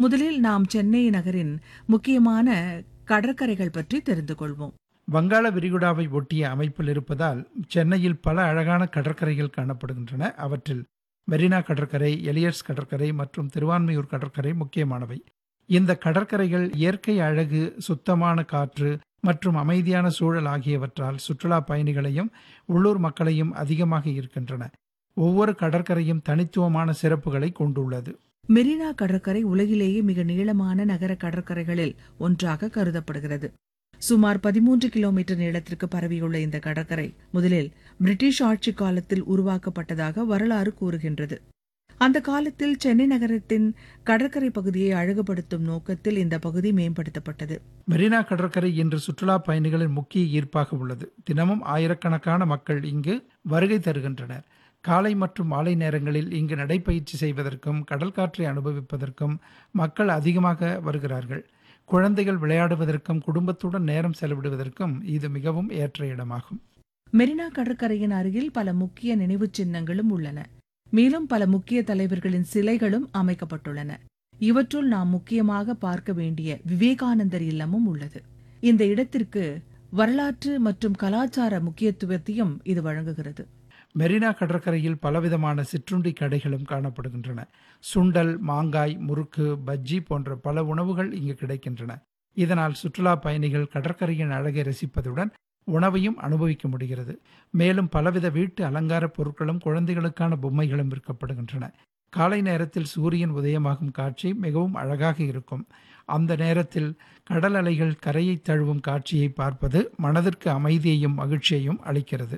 முதலில் நாம் சென்னை நகரின் முக்கியமான கடற்கரைகள் பற்றி தெரிந்து கொள்வோம் வங்காள விரிகுடாவை ஒட்டிய அமைப்பில் இருப்பதால் சென்னையில் பல அழகான கடற்கரைகள் காணப்படுகின்றன அவற்றில் மெரினா கடற்கரை எலியட்ஸ் கடற்கரை மற்றும் திருவான்மையூர் கடற்கரை முக்கியமானவை இந்த கடற்கரைகள் இயற்கை அழகு சுத்தமான காற்று மற்றும் அமைதியான சூழல் ஆகியவற்றால் சுற்றுலா பயணிகளையும் உள்ளூர் மக்களையும் அதிகமாக ஈர்க்கின்றன ஒவ்வொரு கடற்கரையும் தனித்துவமான சிறப்புகளை கொண்டுள்ளது மெரினா கடற்கரை உலகிலேயே மிக நீளமான நகர கடற்கரைகளில் ஒன்றாக கருதப்படுகிறது சுமார் பதிமூன்று கிலோமீட்டர் நீளத்திற்கு பரவியுள்ள இந்த கடற்கரை முதலில் பிரிட்டிஷ் ஆட்சி காலத்தில் உருவாக்கப்பட்டதாக வரலாறு கூறுகின்றது அந்த காலத்தில் சென்னை நகரத்தின் கடற்கரை பகுதியை அழகுபடுத்தும் நோக்கத்தில் இந்த பகுதி மேம்படுத்தப்பட்டது மெரினா கடற்கரை இன்று சுற்றுலா பயணிகளின் முக்கிய ஈர்ப்பாக உள்ளது தினமும் ஆயிரக்கணக்கான மக்கள் இங்கு வருகை தருகின்றனர் காலை மற்றும் மாலை நேரங்களில் இங்கு நடைப்பயிற்சி செய்வதற்கும் கடல் காற்றை அனுபவிப்பதற்கும் மக்கள் அதிகமாக வருகிறார்கள் குழந்தைகள் விளையாடுவதற்கும் குடும்பத்துடன் நேரம் செலவிடுவதற்கும் இது மிகவும் ஏற்ற இடமாகும் மெரினா கடற்கரையின் அருகில் பல முக்கிய நினைவுச் சின்னங்களும் உள்ளன மேலும் பல முக்கிய தலைவர்களின் சிலைகளும் அமைக்கப்பட்டுள்ளன இவற்றுள் நாம் முக்கியமாக பார்க்க வேண்டிய விவேகானந்தர் இல்லமும் உள்ளது இந்த இடத்திற்கு வரலாற்று மற்றும் கலாச்சார முக்கியத்துவத்தையும் இது வழங்குகிறது மெரினா கடற்கரையில் பலவிதமான சிற்றுண்டி கடைகளும் காணப்படுகின்றன சுண்டல் மாங்காய் முறுக்கு பஜ்ஜி போன்ற பல உணவுகள் இங்கு கிடைக்கின்றன இதனால் சுற்றுலா பயணிகள் கடற்கரையின் அழகை ரசிப்பதுடன் உணவையும் அனுபவிக்க முடிகிறது மேலும் பலவித வீட்டு அலங்கார பொருட்களும் குழந்தைகளுக்கான பொம்மைகளும் விற்கப்படுகின்றன காலை நேரத்தில் சூரியன் உதயமாகும் காட்சி மிகவும் அழகாக இருக்கும் அந்த நேரத்தில் கடல் அலைகள் கரையை தழுவும் காட்சியை பார்ப்பது மனதிற்கு அமைதியையும் மகிழ்ச்சியையும் அளிக்கிறது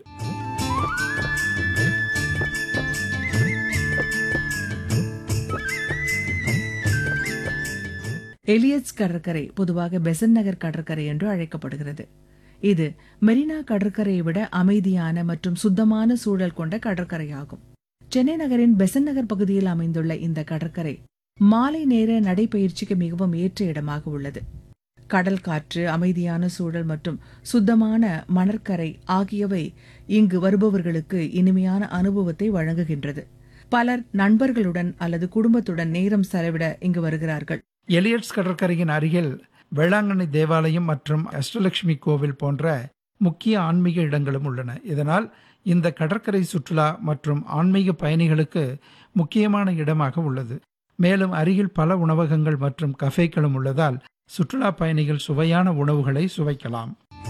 எலியட்ஸ் கடற்கரை பொதுவாக பெசன் நகர் கடற்கரை என்று அழைக்கப்படுகிறது இது மெரினா கடற்கரையை விட அமைதியான மற்றும் சுத்தமான சூழல் கொண்ட கடற்கரையாகும் சென்னை நகரின் பெசன் நகர் பகுதியில் அமைந்துள்ள இந்த கடற்கரை மாலை நேர நடைபயிற்சிக்கு மிகவும் ஏற்ற இடமாக உள்ளது கடல் காற்று அமைதியான சூழல் மற்றும் சுத்தமான மணற்கரை ஆகியவை இங்கு வருபவர்களுக்கு இனிமையான அனுபவத்தை வழங்குகின்றது பலர் நண்பர்களுடன் அல்லது குடும்பத்துடன் நேரம் செலவிட இங்கு வருகிறார்கள் எலியட்ஸ் கடற்கரையின் அருகில் வேளாங்கண்ணி தேவாலயம் மற்றும் அஷ்டலட்சுமி கோவில் போன்ற முக்கிய ஆன்மீக இடங்களும் உள்ளன இதனால் இந்த கடற்கரை சுற்றுலா மற்றும் ஆன்மீக பயணிகளுக்கு முக்கியமான இடமாக உள்ளது மேலும் அருகில் பல உணவகங்கள் மற்றும் கஃபேக்களும் உள்ளதால் சுற்றுலா பயணிகள் சுவையான உணவுகளை சுவைக்கலாம்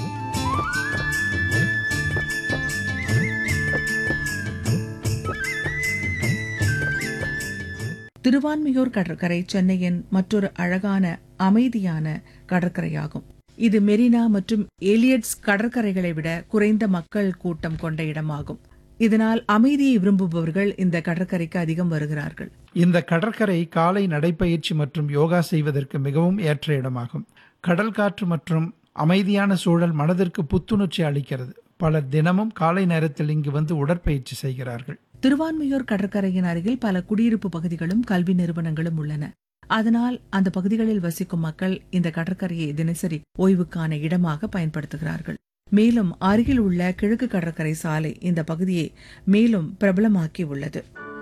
திருவான்மியூர் கடற்கரை சென்னையின் மற்றொரு அழகான அமைதியான கடற்கரையாகும் இது மெரினா மற்றும் ஏலியட்ஸ் கடற்கரைகளை விட குறைந்த மக்கள் கூட்டம் கொண்ட இடமாகும் இதனால் அமைதியை விரும்புபவர்கள் இந்த கடற்கரைக்கு அதிகம் வருகிறார்கள் இந்த கடற்கரை காலை நடைப்பயிற்சி மற்றும் யோகா செய்வதற்கு மிகவும் ஏற்ற இடமாகும் கடல் காற்று மற்றும் அமைதியான சூழல் மனதிற்கு புத்துணர்ச்சி அளிக்கிறது பலர் தினமும் காலை நேரத்தில் இங்கு வந்து உடற்பயிற்சி செய்கிறார்கள் திருவான்மியூர் கடற்கரையின் அருகில் பல குடியிருப்பு பகுதிகளும் கல்வி நிறுவனங்களும் உள்ளன அதனால் அந்த பகுதிகளில் வசிக்கும் மக்கள் இந்த கடற்கரையை தினசரி ஓய்வுக்கான இடமாக பயன்படுத்துகிறார்கள் மேலும் அருகில் உள்ள கிழக்கு கடற்கரை சாலை இந்த பகுதியை மேலும் பிரபலமாக்கி உள்ளது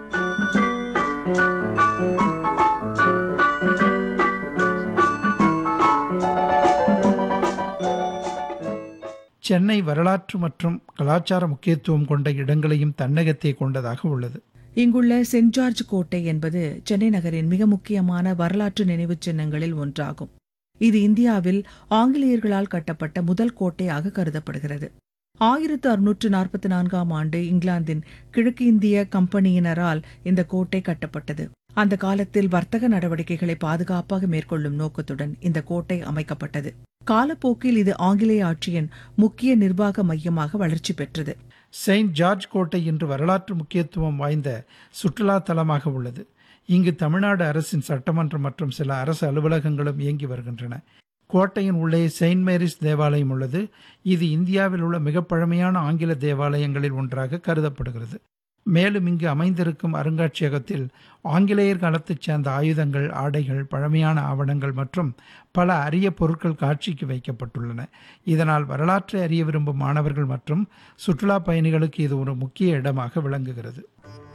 சென்னை வரலாற்று மற்றும் கலாச்சார முக்கியத்துவம் கொண்ட இடங்களையும் தன்னகத்தே கொண்டதாக உள்ளது இங்குள்ள சென்ட் ஜார்ஜ் கோட்டை என்பது சென்னை நகரின் மிக முக்கியமான வரலாற்று நினைவுச் சின்னங்களில் ஒன்றாகும் இது இந்தியாவில் ஆங்கிலேயர்களால் கட்டப்பட்ட முதல் கோட்டையாக கருதப்படுகிறது ஆயிரத்து அறுநூற்று நாற்பத்தி நான்காம் ஆண்டு இங்கிலாந்தின் கிழக்கு இந்திய கம்பெனியினரால் இந்த கோட்டை கட்டப்பட்டது அந்த காலத்தில் வர்த்தக நடவடிக்கைகளை பாதுகாப்பாக மேற்கொள்ளும் நோக்கத்துடன் இந்த கோட்டை அமைக்கப்பட்டது காலப்போக்கில் இது ஆங்கிலேய ஆட்சியின் முக்கிய நிர்வாக மையமாக வளர்ச்சி பெற்றது செயின்ட் ஜார்ஜ் கோட்டை இன்று வரலாற்று முக்கியத்துவம் வாய்ந்த சுற்றுலா தலமாக உள்ளது இங்கு தமிழ்நாடு அரசின் சட்டமன்றம் மற்றும் சில அரசு அலுவலகங்களும் இயங்கி வருகின்றன கோட்டையின் உள்ளே செயின்ட் மேரிஸ் தேவாலயம் உள்ளது இது இந்தியாவில் உள்ள மிக பழமையான ஆங்கில தேவாலயங்களில் ஒன்றாக கருதப்படுகிறது மேலும் இங்கு அமைந்திருக்கும் அருங்காட்சியகத்தில் ஆங்கிலேயர் காலத்தைச் சேர்ந்த ஆயுதங்கள் ஆடைகள் பழமையான ஆவணங்கள் மற்றும் பல அரிய பொருட்கள் காட்சிக்கு வைக்கப்பட்டுள்ளன இதனால் வரலாற்றை அறிய விரும்பும் மாணவர்கள் மற்றும் சுற்றுலா பயணிகளுக்கு இது ஒரு முக்கிய இடமாக விளங்குகிறது